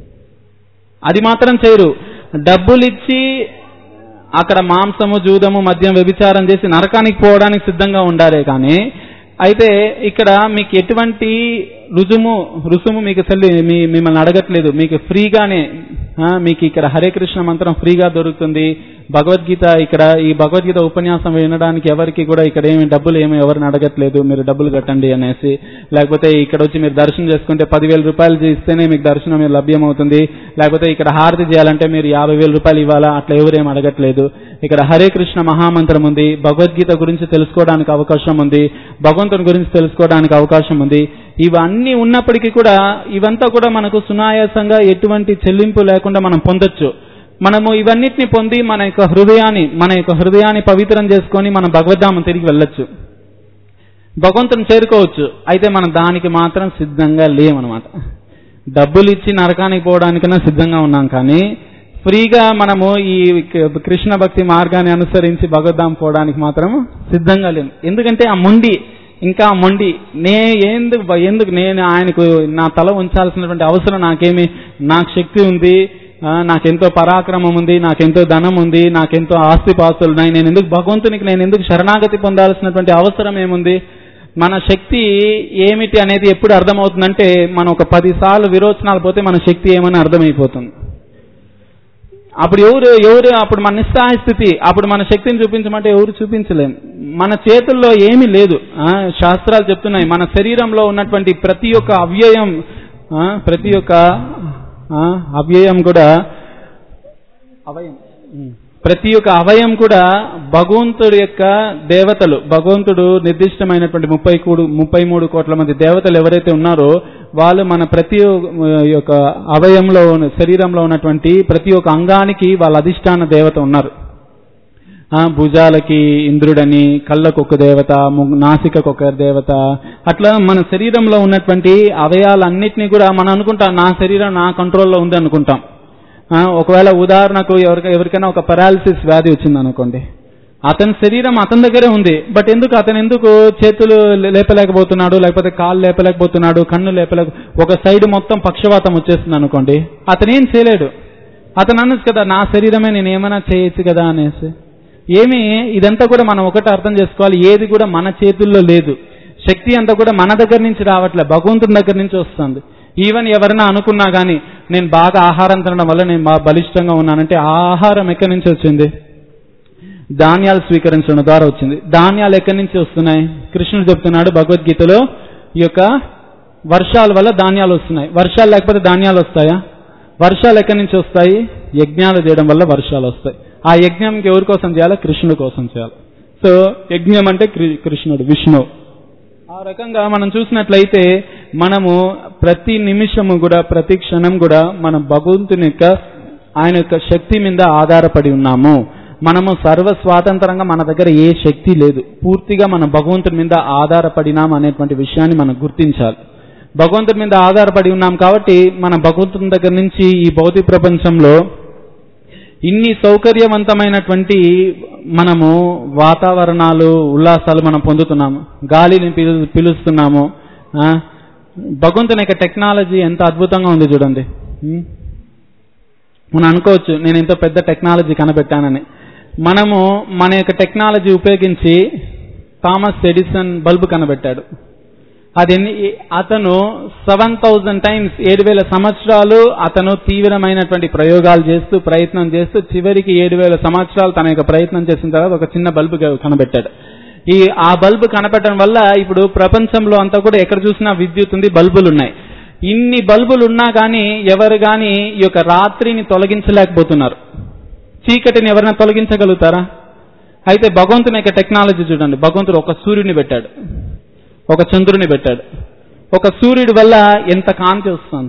అది మాత్రం చేయరు డబ్బులిచ్చి అక్కడ మాంసము జూదము మద్యం వ్యభిచారం చేసి నరకానికి పోవడానికి సిద్ధంగా ఉండాలే కానీ అయితే ఇక్కడ మీకు ఎటువంటి రుజుము రుసుము మీకు అసలు మీ మిమ్మల్ని అడగట్లేదు మీకు ఫ్రీగానే ఆ, మీకు ఇక్కడ హరే కృష్ణ మంత్రం ఫ్రీగా దొరుకుతుంది భగవద్గీత ఇక్కడ ఈ భగవద్గీత ఉపన్యాసం వినడానికి ఎవరికి కూడా ఇక్కడ ఏమి డబ్బులు ఏమి ఎవరిని అడగట్లేదు మీరు డబ్బులు కట్టండి అనేసి లేకపోతే ఇక్కడ వచ్చి మీరు దర్శనం చేసుకుంటే పదివేల రూపాయలు ఇస్తేనే మీకు దర్శనం మీరు లభ్యమవుతుంది లేకపోతే ఇక్కడ హారతి చేయాలంటే మీరు యాభై వేల రూపాయలు ఇవ్వాలా అట్లా ఎవరేం అడగట్లేదు ఇక్కడ హరే కృష్ణ మహామంత్రం ఉంది భగవద్గీత గురించి తెలుసుకోవడానికి అవకాశం ఉంది భగవంతుని గురించి తెలుసుకోవడానికి అవకాశం ఉంది ఇవన్నీ ఉన్నప్పటికీ కూడా ఇవంతా కూడా మనకు సునాయాసంగా ఎటువంటి చెల్లింపు లేకుండా మనం పొందొచ్చు మనము ఇవన్నిటిని పొంది మన యొక్క హృదయాన్ని మన యొక్క హృదయాన్ని పవిత్రం చేసుకొని మనం భగవద్ధామం తిరిగి వెళ్ళొచ్చు భగవంతుని చేరుకోవచ్చు అయితే మనం దానికి మాత్రం సిద్ధంగా లేమనమాట డబ్బులు ఇచ్చి నరకానికి పోవడానికైనా సిద్ధంగా ఉన్నాం కానీ ఫ్రీగా మనము ఈ క- కృష్ణ భక్తి మార్గాన్ని అనుసరించి భగవద్ధాం పోవడానికి మాత్రం సిద్ధంగా లేము ఎందుకంటే ఆ మొండి ఇంకా మొండి నే ఎందుకు బ- ఎందుకు నేను ఆయనకు నా తల ఉంచాల్సినటువంటి అవసరం నాకేమి నాకు శక్తి ఉంది ఆ, నాకెంతో పరాక్రమం ఉంది నాకెంతో ధనం ఉంది నాకెంతో ఆస్తిపాస్తులు ఉన్నాయి నేను ఎందుకు భగవంతునికి నేను ఎందుకు శరణాగతి పొందాల్సినటువంటి అవసరం ఏముంది మన శక్తి ఏమిటి అనేది ఎప్పుడు అర్థమవుతుందంటే మనం ఒక పది సార్లు విరోచనాలు పోతే మన శక్తి ఏమని అర్థమైపోతుంది అప్పుడు ఎవరు ఎవరు అప్పుడు మన నిస్సహాయ స్థితి అప్పుడు మన శక్తిని చూపించమంటే ఎవరు చూపించలేము మన చేతుల్లో ఏమీ లేదు ఆ, శాస్త్రాలు చెప్తున్నాయి మన శరీరంలో ఉన్నటువంటి ప్రతి ఒక్క అవ్యయం ఆ, ప్రతి ఒక్క ఆ, అవ్యయం కూడా అవయం ఉమ్. ప్రతి ఒక్క అవయం కూడా భగవంతుడి యొక్క దేవతలు భగవంతుడు నిర్దిష్టమైనటువంటి ముప్పై కూడు ముప్పై మూడు కోట్ల మంది దేవతలు ఎవరైతే ఉన్నారో వాళ్ళు మన ప్రతి యొక్క అవయంలో ఉన్న శరీరంలో ఉన్నటువంటి ప్రతి ఒక్క అంగానికి వాళ్ళ అధిష్టాన దేవత ఉన్నారు ఆ, భుజాలకి ఇంద్రుడని కళ్ళకు ఒక దేవత ము- నాసికకు ఒక దేవత అట్లా మన శరీరంలో ఉన్నటువంటి అవయాలన్నిటినీ కూడా మనం అనుకుంటాం నా శరీరం నా కంట్రోల్లో ఉంది అనుకుంటాం ఆ, ఒకవేళ ఉదాహరణకు ఎవరికి ఎవరికైనా ఒక పెరాలసిస్ వ్యాధి వచ్చింది అనుకోండి అతని శరీరం అతని దగ్గరే ఉంది బట్ ఎందుకు అతను ఎందుకు చేతులు లే- లేపలేకపోతున్నాడు లేకపోతే కాళ్ళు లేపలేకపోతున్నాడు కన్ను లేపలేక ఒక సైడ్ మొత్తం పక్షవాతం వచ్చేస్తుంది అనుకోండి అతను ఏం చేయలేడు అతను అనొచ్చు కదా నా శరీరమే నేను ఏమైనా చేయొచ్చు కదా అనేసి ఏమి ఇదంతా కూడా మనం ఒకటి అర్థం చేసుకోవాలి ఏది కూడా మన చేతుల్లో లేదు శక్తి అంతా కూడా మన దగ్గర నుంచి రావట్లే భగవంతుని దగ్గర నుంచి వస్తుంది ఈవెన్ ఎవరైనా అనుకున్నా కానీ నేను బాగా ఆహారం తినడం వల్ల నేను బాగా బలిష్టంగా ఉన్నానంటే ఆ ఆహారం ఎక్కడి నుంచి వచ్చింది ధాన్యాలు స్వీకరించడం ద్వారా వచ్చింది ధాన్యాలు ఎక్కడి నుంచి వస్తున్నాయి కృష్ణుడు చెప్తున్నాడు భగవద్గీతలో ఈ యొక్క వర్షాల వల్ల ధాన్యాలు వస్తున్నాయి వర్షాలు లేకపోతే ధాన్యాలు వస్తాయా వర్షాలు ఎక్కడి నుంచి వస్తాయి యజ్ఞాలు చేయడం వల్ల వర్షాలు వస్తాయి ఆ యజ్ఞంకి ఎవరి కోసం చేయాలి కృష్ణుడి కోసం చేయాలి సో యజ్ఞం అంటే కృ- కృష్ణుడు విష్ణువు ఆ రకంగా మనం చూసినట్లయితే మనము ప్రతి నిమిషము కూడా ప్రతి క్షణం కూడా మన భగవంతుని యొక్క ఆయన యొక్క శక్తి మీద ఆధారపడి ఉన్నాము మనము సర్వ స్వాతంత్రంగా మన దగ్గర ఏ శక్తి లేదు పూర్తిగా మన భగవంతుని మీద ఆధారపడినాం అనేటువంటి విషయాన్ని మనం గుర్తించాలి భగవంతుని మీద ఆధారపడి ఉన్నాం కాబట్టి మన భగవంతుని దగ్గర నుంచి ఈ భౌతిక ప్రపంచంలో ఇన్ని సౌకర్యవంతమైనటువంటి మనము వాతావరణాలు ఉల్లాసాలు మనం పొందుతున్నాము గాలిని పిలు పిలుస్తున్నాము ఆ, భగవంతుని యొక్క టెక్నాలజీ ఎంత అద్భుతంగా ఉంది చూడండి ఉం? మనం అనుకోవచ్చు నేను ఎంతో పెద్ద టెక్నాలజీ కనిపెట్టానని మనము మన యొక్క టెక్నాలజీ ఉపయోగించి థామస్ ఎడిసన్ బల్బు కనిపెట్టాడు అది ఎన్ని అతను సెవెన్ థౌజండ్ టైమ్స్ ఏడు వేల సంవత్సరాలు అతను తీవ్రమైనటువంటి ప్రయోగాలు చేస్తూ ప్రయత్నం చేస్తూ చివరికి ఏడు వేల సంవత్సరాలు తన యొక్క ప్రయత్నం చేసిన తర్వాత ఒక చిన్న బల్బు గ- కనిపెట్టాడు ఈ ఆ బల్బు కనపెట్టడం వల్ల ఇప్పుడు ప్రపంచంలో అంతా కూడా ఎక్కడ చూసినా విద్యుత్ ఉంది బల్బులు ఉన్నాయి ఇన్ని బల్బులు ఉన్నా కానీ ఎవరు కానీ ఈ యొక్క రాత్రిని తొలగించలేకపోతున్నారు చీకటిని ఎవరైనా తొలగించగలుగుతారా అయితే భగవంతుని యొక్క టెక్నాలజీ చూడండి భగవంతుడు ఒక సూర్యుని పెట్టాడు ఒక చంద్రుని పెట్టాడు ఒక సూర్యుడి వల్ల ఎంత కాంతి వస్తుంది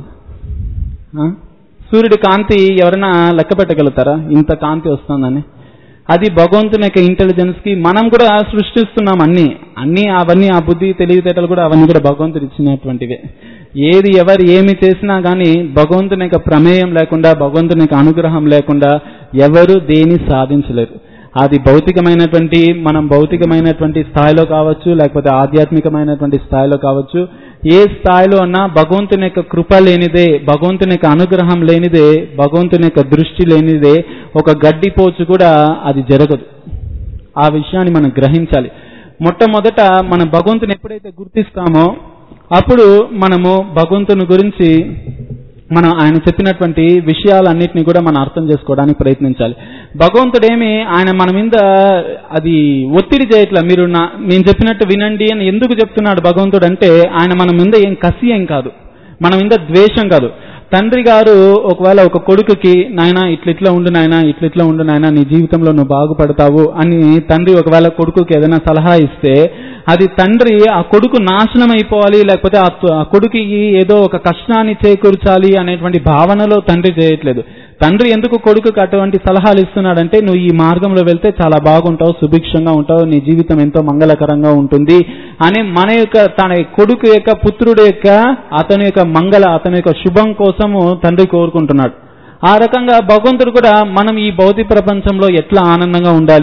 ఆ? సూర్యుడి కాంతి ఎవరైనా లెక్క పెట్టగలుగుతారా ఇంత కాంతి వస్తుందని అది భగవంతుని యొక్క ఇంటెలిజెన్స్ కి మనం కూడా సృష్టిస్తున్నాం అన్ని అన్ని అవన్నీ ఆ బుద్ధి తెలివితేటలు కూడా అవన్నీ కూడా భగవంతుడు ఇచ్చినటువంటివే ఏది ఎవరు ఏమి చేసినా కానీ భగవంతుని యొక్క ప్రమేయం లేకుండా భగవంతుని యొక్క అనుగ్రహం లేకుండా ఎవరు దేని సాధించలేరు అది భౌతికమైనటువంటి మనం భౌతికమైనటువంటి స్థాయిలో కావచ్చు లేకపోతే ఆధ్యాత్మికమైనటువంటి స్థాయిలో కావచ్చు ఏ స్థాయిలో అన్నా భగవంతుని యొక్క కృప లేనిదే భగవంతుని యొక్క అనుగ్రహం లేనిదే భగవంతుని యొక్క దృష్టి లేనిదే ఒక గడ్డిపోచు కూడా అది జరగదు ఆ విషయాన్ని మనం గ్రహించాలి మొట్టమొదట మనం భగవంతుని ఎప్పుడైతే గుర్తిస్తామో అప్పుడు మనము భగవంతుని గురించి మనం ఆయన చెప్పినటువంటి విషయాలన్నింటినీ కూడా మనం అర్థం చేసుకోవడానికి ప్రయత్నించాలి భగవంతుడేమి ఆయన మన మీద అది ఒత్తిడి చేయట్లా మీరు నా నేను చెప్పినట్టు వినండి అని ఎందుకు చెప్తున్నాడు భగవంతుడు అంటే ఆయన మన మీద ఏం కసి ఏం కాదు మన మీద ద్వేషం కాదు తండ్రి గారు ఒకవేళ ఒక కొడుకుకి నాయన ఇట్లిట్లా ఉండు నాయన ఇట్లిట్లా ఉండు నాయన నీ జీవితంలో నువ్వు బాగుపడతావు అని తండ్రి ఒకవేళ కొడుకుకి ఏదైనా సలహా ఇస్తే అది తండ్రి ఆ కొడుకు నాశనం అయిపోవాలి లేకపోతే ఆ త- ఆ కొడుకుకి ఏదో ఒక కష్టాన్ని చేకూర్చాలి అనేటువంటి భావనలో తండ్రి చేయట్లేదు తండ్రి ఎందుకు కొడుకుకి అటువంటి సలహాలు ఇస్తున్నాడంటే నువ్వు ఈ మార్గంలో వెళ్తే చాలా బాగుంటావు సుభిక్షంగా ఉంటావు నీ జీవితం ఎంతో మంగళకరంగా ఉంటుంది అని మన యొక్క తన కొడుకు యొక్క పుత్రుడు యొక్క అతని యొక్క మంగళ అతని యొక్క శుభం కోసము తండ్రి కోరుకుంటున్నాడు ఆ రకంగా భగవంతుడు కూడా మనం ఈ భౌతిక ప్రపంచంలో ఎట్లా ఆనందంగా ఉండాలి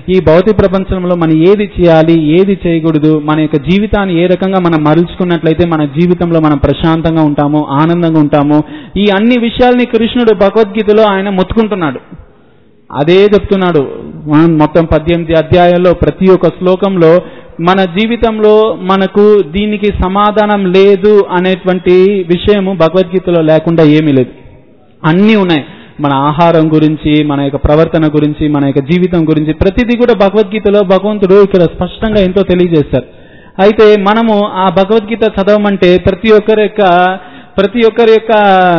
ఈ భౌతిక ప్రపంచంలో మనం ఏది చేయాలి ఏది చేయకూడదు మన యొక్క జీవితాన్ని ఏ రకంగా మనం మరల్చుకున్నట్లయితే మన జీవితంలో మనం ప్రశాంతంగా ఉంటాము ఆనందంగా ఉంటాము ఈ అన్ని విషయాల్ని కృష్ణుడు భగవద్గీతలో ఆయన మొత్తుకుంటున్నాడు అదే చెప్తున్నాడు మనం మొత్తం పద్దెనిమిది అధ్యాయాల్లో ప్రతి ఒక్క శ్లోకంలో మన జీవితంలో మనకు దీనికి సమాధానం లేదు అనేటువంటి విషయము భగవద్గీతలో లేకుండా ఏమీ లేదు అన్నీ ఉన్నాయి మన ఆహారం గురించి మన యొక్క ప్రవర్తన గురించి మన యొక్క జీవితం గురించి ప్రతిదీ కూడా భగవద్గీతలో భగవంతుడు ఇక్కడ స్పష్టంగా ఎంతో తెలియజేస్తారు అయితే మనము ఆ భగవద్గీత చదవమంటే ప్రతి ఒక్కరి యొక్క ప్రతి ఒక్కరి యొక్క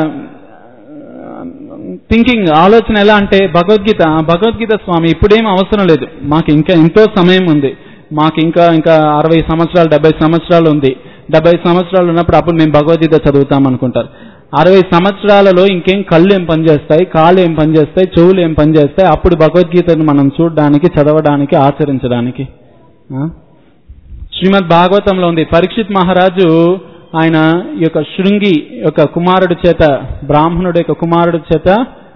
థింకింగ్ ఆలోచన ఎలా అంటే భగవద్గీత భగవద్గీత స్వామి ఇప్పుడేం అవసరం లేదు మాకు ఇంకా ఎంతో సమయం ఉంది మాకు ఇంకా ఇంకా అరవై సంవత్సరాలు డెబ్బై సంవత్సరాలు ఉంది డెబ్బై సంవత్సరాలు ఉన్నప్పుడు అప్పుడు మేము భగవద్గీత చదువుతాం అనుకుంటారు అరవై సంవత్సరాలలో ఇంకేం కళ్ళు ఏం పనిచేస్తాయి కాళ్ళు ఏం పనిచేస్తాయి చెవులు ఏం పనిచేస్తాయి అప్పుడు భగవద్గీతను మనం చూడడానికి చదవడానికి ఆచరించడానికి ఆ? శ్రీమద్ భాగవతంలో ఉంది పరీక్షిత్ మహారాజు ఆయన ఈ యొక్క శృంగి యొక్క కుమారుడి చేత బ్రాహ్మణుడి యొక్క కుమారుడి చేత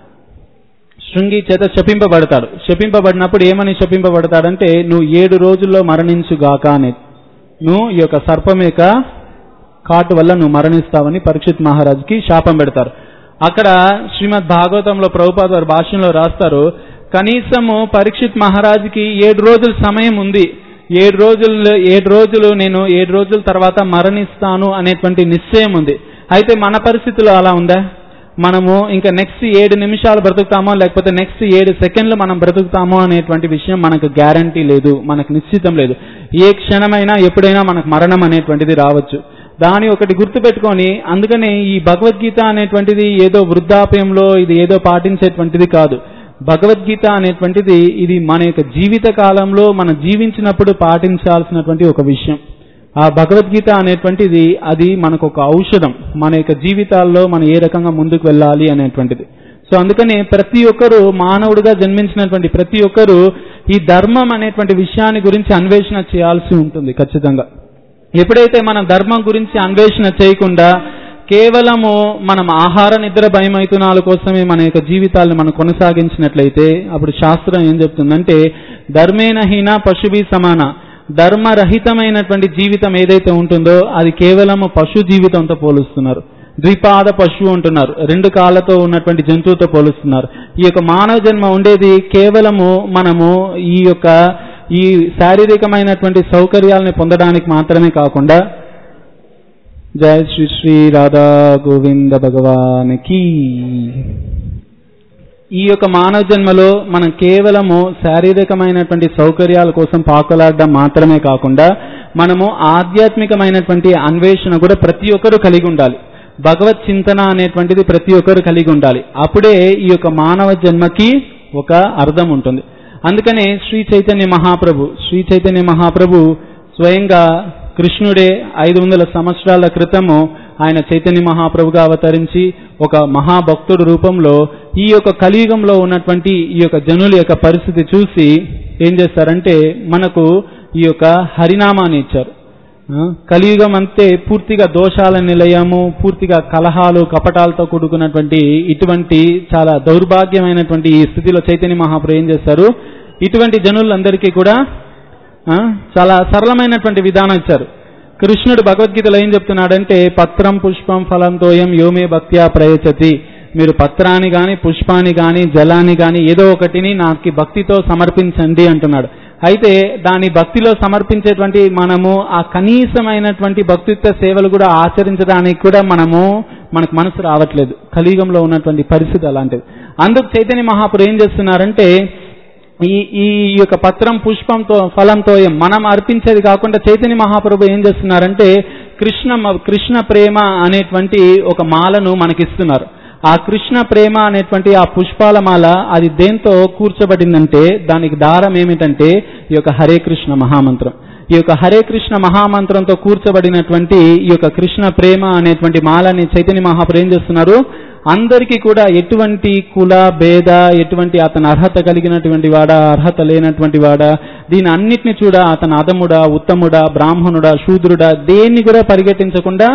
శృంగి చేత శపింపబడతాడు శపింపబడినప్పుడు ఏమని శపింపబడతాడంటే నువ్వు ఏడు రోజుల్లో మరణించుగాక అని నువ్వు ఈ యొక్క సర్పం యొక్క కాటు వల్ల నువ్వు మరణిస్తావని పరీక్షిత్ మహారాజుకి శాపం పెడతారు అక్కడ శ్రీమద్ భాగవతంలో ప్రభుపాద వారి భాషలో రాస్తారు కనీసము పరీక్షిత్ మహారాజుకి ఏడు రోజుల సమయం ఉంది ఏడు రోజులు ఏడు రోజులు నేను ఏడు రోజుల తర్వాత మరణిస్తాను అనేటువంటి నిశ్చయం ఉంది అయితే మన పరిస్థితిలో అలా ఉందా మనము ఇంకా నెక్స్ట్ ఏడు నిమిషాలు బ్రతుకుతామో లేకపోతే నెక్స్ట్ ఏడు సెకండ్లు మనం బ్రతుకుతామో అనేటువంటి విషయం మనకు గ్యారంటీ లేదు మనకు నిశ్చితం లేదు ఏ క్షణమైనా ఎప్పుడైనా మనకు మరణం అనేటువంటిది రావచ్చు దాని ఒకటి గుర్తుపెట్టుకొని అందుకనే ఈ భగవద్గీత అనేటువంటిది ఏదో వృద్ధాప్యంలో ఇది ఏదో పాటించేటువంటిది కాదు భగవద్గీత అనేటువంటిది ఇది మన యొక్క జీవిత కాలంలో మనం జీవించినప్పుడు పాటించాల్సినటువంటి ఒక విషయం ఆ భగవద్గీత అనేటువంటిది అది మనకు ఒక ఔషధం మన యొక్క జీవితాల్లో మనం ఏ రకంగా ముందుకు వెళ్ళాలి అనేటువంటిది సో అందుకని ప్రతి ఒక్కరు మానవుడిగా జన్మించినటువంటి ప్రతి ఒక్కరు ఈ ధర్మం అనేటువంటి విషయాన్ని గురించి అన్వేషణ చేయాల్సి ఉంటుంది ఖచ్చితంగా ఎప్పుడైతే మనం ధర్మం గురించి అన్వేషణ చేయకుండా కేవలము మనం ఆహార నిద్ర భయమైతునాల కోసమే మన యొక్క జీవితాలను మనం కొనసాగించినట్లయితే అప్పుడు శాస్త్రం ఏం చెప్తుందంటే ధర్మేనహీన పశుభి సమాన ధర్మరహితమైనటువంటి జీవితం ఏదైతే ఉంటుందో అది కేవలము పశు జీవితంతో పోలుస్తున్నారు ద్విపాద పశువు అంటున్నారు రెండు కాళ్ళతో ఉన్నటువంటి జంతువుతో పోలుస్తున్నారు ఈ యొక్క మానవ జన్మ ఉండేది కేవలము మనము ఈ యొక్క ఈ శారీరకమైనటువంటి సౌకర్యాలని పొందడానికి మాత్రమే కాకుండా జయ శ్రీ శ్రీ రాధా గోవింద భగవానికి ఈ యొక్క మానవ జన్మలో మనం కేవలము శారీరకమైనటువంటి సౌకర్యాల కోసం పాకులాడడం మాత్రమే కాకుండా మనము ఆధ్యాత్మికమైనటువంటి అన్వేషణ కూడా ప్రతి ఒక్కరూ కలిగి ఉండాలి భగవత్ చింతన అనేటువంటిది ప్రతి ఒక్కరు కలిగి ఉండాలి అప్పుడే ఈ యొక్క మానవ జన్మకి ఒక అర్థం ఉంటుంది అందుకనే శ్రీ చైతన్య మహాప్రభు శ్రీ చైతన్య మహాప్రభు స్వయంగా కృష్ణుడే ఐదు వందల సంవత్సరాల క్రితము ఆయన చైతన్య మహాప్రభుగా అవతరించి ఒక మహాభక్తుడు రూపంలో ఈ యొక్క కలియుగంలో ఉన్నటువంటి ఈ యొక్క జనుల యొక్క పరిస్థితి చూసి ఏం చేస్తారంటే మనకు ఈ యొక్క హరినామాన్ని ఇచ్చారు ఆ, కలియుగం అంతే పూర్తిగా దోషాల నిలయము పూర్తిగా కలహాలు కపటాలతో కూడుకున్నటువంటి ఇటువంటి చాలా దౌర్భాగ్యమైనటువంటి ఈ స్థితిలో చైతన్య మహాప్రభు ఏం చేస్తారు ఇటువంటి జనులందరికీ కూడా ఆ, చాలా సరళమైనటువంటి విధానం ఇచ్చారు కృష్ణుడు భగవద్గీతలో ఏం చెప్తున్నాడంటే పత్రం పుష్పం ఫలంతోయం యోమే భక్త్యా ప్రయచతి మీరు పత్రాన్ని గాని పుష్పాన్ని గాని జలాన్ని గాని ఏదో ఒకటిని నాకు భక్తితో సమర్పించండి అంటున్నాడు అయితే దాని భక్తిలో సమర్పించేటువంటి మనము ఆ కనీసమైనటువంటి భక్తిత్వ సేవలు కూడా ఆచరించడానికి కూడా మనము మనకు మనసు రావట్లేదు కలియుగంలో ఉన్నటువంటి పరిస్థితి అలాంటిది అందుకు చైతన్య మహాపురు ఏం చేస్తున్నారంటే ఈ ఈ యొక్క పత్రం పుష్పంతో ఫలంతో ఏం మనం అర్పించేది కాకుండా చైతన్య మహాప్రభు ఏం చేస్తున్నారంటే కృష్ణ కృష్ణ ప్రేమ అనేటువంటి ఒక మాలను మనకిస్తున్నారు ఆ కృష్ణ ప్రేమ అనేటువంటి ఆ పుష్పాల మాల అది దేంతో కూర్చబడిందంటే దానికి దారం ఏమిటంటే ఈ యొక్క హరే కృష్ణ మహామంత్రం ఈ యొక్క హరే కృష్ణ మహామంత్రంతో కూర్చబడినటువంటి ఈ యొక్క కృష్ణ ప్రేమ అనేటువంటి మాలని చైతన్య మహాప్రభు ఏం చేస్తున్నారు అందరికీ కూడా ఎటువంటి కుల భేద ఎటువంటి అతని అర్హత కలిగినటువంటి వాడా అర్హత లేనటువంటి వాడా దీని అన్నిటిని చూడ అతను అధముడా ఉత్తముడా బ్రాహ్మణుడా శూద్రుడా దేన్ని కూడా పరిగెట్టించకుండా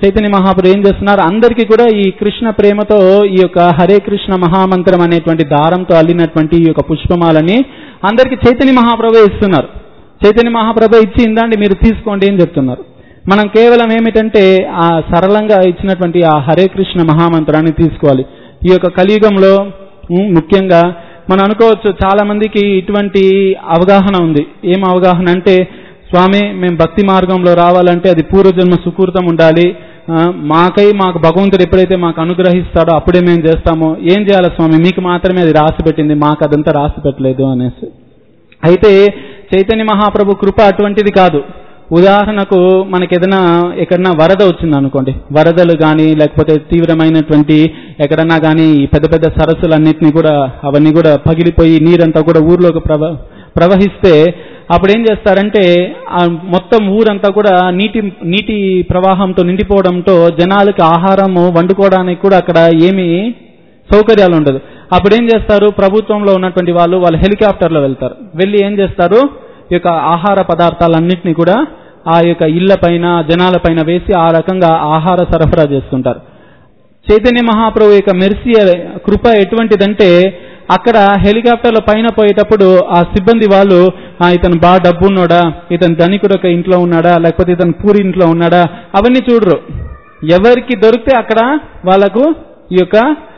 చైతన్య మహాప్రభు ఏం చేస్తున్నారు అందరికీ కూడా ఈ కృష్ణ ప్రేమతో ఈ యొక్క హరే కృష్ణ మహామంత్రం అనేటువంటి దారంతో అల్లినటువంటి ఈ యొక్క పుష్పమాలని అందరికీ చైతన్య మహాప్రభు ఇస్తున్నారు చైతన్య మహాప్రభు ఇచ్చి ఇందాండి మీరు తీసుకోండి అని చెప్తున్నారు మనం కేవలం ఏమిటంటే ఆ సరళంగా ఇచ్చినటువంటి ఆ హరే కృష్ణ మహామంత్రాన్ని తీసుకోవాలి ఈ యొక్క కలియుగంలో ఉమ్, ముఖ్యంగా మనం అనుకోవచ్చు చాలా మందికి ఇటువంటి అవగాహన ఉంది ఏం అవగాహన అంటే స్వామి మేము భక్తి మార్గంలో రావాలంటే అది పూర్వజన్మ సుకృతం ఉండాలి ఆ, మాకై మాకు భగవంతుడు ఎప్పుడైతే మాకు అనుగ్రహిస్తాడో అప్పుడే మేము చేస్తామో ఏం చేయాలి స్వామి మీకు మాత్రమే అది రాసి పెట్టింది మాకు అదంతా రాసి పెట్టలేదు అనేసి అయితే చైతన్య మహాప్రభు కృప అటువంటిది కాదు ఉదాహరణకు మనకి ఏదైనా ఎక్కడన్నా వరద వచ్చింది అనుకోండి వరదలు కానీ లేకపోతే తీవ్రమైనటువంటి ఎక్కడన్నా కానీ ఈ పెద్ద పెద్ద సరస్సులన్నింటినీ కూడా అవన్నీ కూడా పగిలిపోయి నీరంతా కూడా ఊర్లోకి ప్రవ ప్రవహిస్తే అప్పుడు ఏం చేస్తారంటే ఆ మొత్తం ఊరంతా కూడా నీటి నీటి ప్రవాహంతో నిండిపోవడంతో జనాలకి ఆహారము వండుకోవడానికి కూడా అక్కడ ఏమీ సౌకర్యాలు ఉండదు అప్పుడు ఏం చేస్తారు ప్రభుత్వంలో ఉన్నటువంటి వాళ్ళు వాళ్ళు హెలికాప్టర్లో వెళ్తారు వెళ్ళి ఏం చేస్తారు ఈ యొక్క ఆహార పదార్థాలన్నింటినీ కూడా ఆ యొక్క ఇళ్ల పైన జనాల పైన వేసి ఆ రకంగా ఆహార సరఫరా చేస్తుంటారు చైతన్య మహాప్రభు యొక్క మెర్సీ కృప ఎటువంటిదంటే అక్కడ హెలికాప్టర్ల పైన పోయేటప్పుడు ఆ సిబ్బంది వాళ్ళు "ఆ, ఇతను బాగా డబ్బు ఉన్నాడా ఇతను ధనికుడు ఒక ఇంట్లో ఉన్నాడా లేకపోతే ఇతను పూరి ఇంట్లో ఉన్నాడా అవన్నీ చూడరు ఎవరికి దొరికితే అక్కడ వాళ్ళకు ఈ యొక్క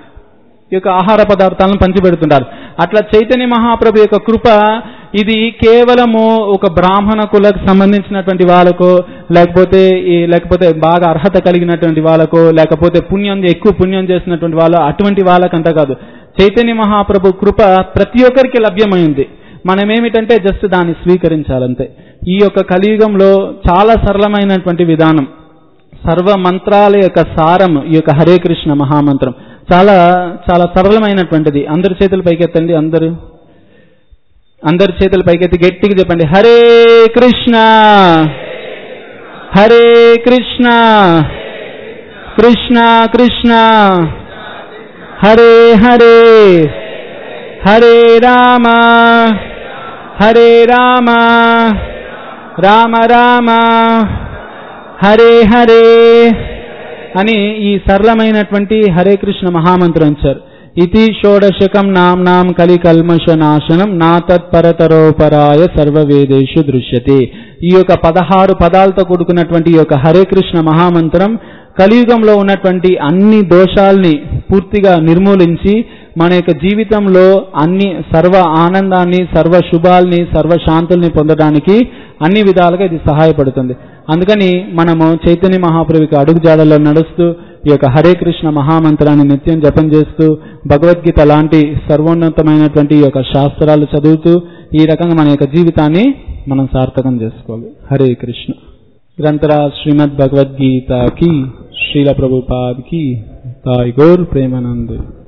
ఈ యొక్క ఆహార పదార్థాలను పంచిపెడుతుంటారు అట్లా చైతన్య మహాప్రభు యొక్క కృప ఇది కేవలము ఒక బ్రాహ్మణ కులకు సంబంధించినటువంటి వాళ్ళకో లేకపోతే ఈ లేకపోతే బాగా అర్హత కలిగినటువంటి వాళ్ళకో లేకపోతే పుణ్యం ఎక్కువ పుణ్యం చేసినటువంటి వాళ్ళు అటువంటి వాళ్ళకంత కాదు చైతన్య మహాప్రభు కృప ప్రతి ఒక్కరికి లభ్యమైంది మనం ఏమిటంటే జస్ట్ దాన్ని స్వీకరించాలంతే ఈ యొక్క కలియుగంలో చాలా సరళమైనటువంటి విధానం సర్వ మంత్రాల యొక్క సారం ఈ యొక్క హరే కృష్ణ మహామంత్రం చాలా చాలా సరళమైనటువంటిది అందరి చేతులు పైకెత్తండి అందరూ అందరి చేతులు పైకెత్తి గట్టిగా చెప్పండి హరే కృష్ణ హరే కృష్ణ కృష్ణ కృష్ణ హరే హరే హరే రామ హరే రామ రామ రామ హరే హరే అని ఈ సరళమైనటువంటి హరే కృష్ణ మహామంత్రం ఇచ్చారు ఇతి షోడశకం నామ్నాం కలి కల్మష నాశనం నా తత్పరతరోపరాయ సర్వవేదేషు దృశ్యతే ఈ యొక్క పదహారు పదాలతో కూడుకున్నటువంటి ఈ యొక్క హరే కృష్ణ మహామంత్రం కలియుగంలో ఉన్నటువంటి అన్ని దోషాల్ని పూర్తిగా నిర్మూలించి మన యొక్క జీవితంలో అన్ని సర్వ ఆనందాన్ని సర్వ శుభాల్ని సర్వ శాంతుల్ని పొందడానికి అన్ని విధాలుగా ఇది సహాయపడుతుంది అందుకని మనము చైతన్య మహాప్రభుకి అడుగుజాడల్లో నడుస్తూ ఈ యొక్క హరే కృష్ణ మహామంత్రాన్ని నిత్యం జపం చేస్తూ భగవద్గీత లాంటి సర్వోన్నతమైనటువంటి ఈ యొక్క శాస్త్రాలు చదువుతూ ఈ రకంగా మన యొక్క జీవితాన్ని మనం సార్థకం చేసుకోవాలి హరే కృష్ణ గ్రంథరా శ్రీమద్ భగవద్గీత కి శ్రీల ప్రభుపాద్ కి తాయి గౌర్ ప్రేమానంద్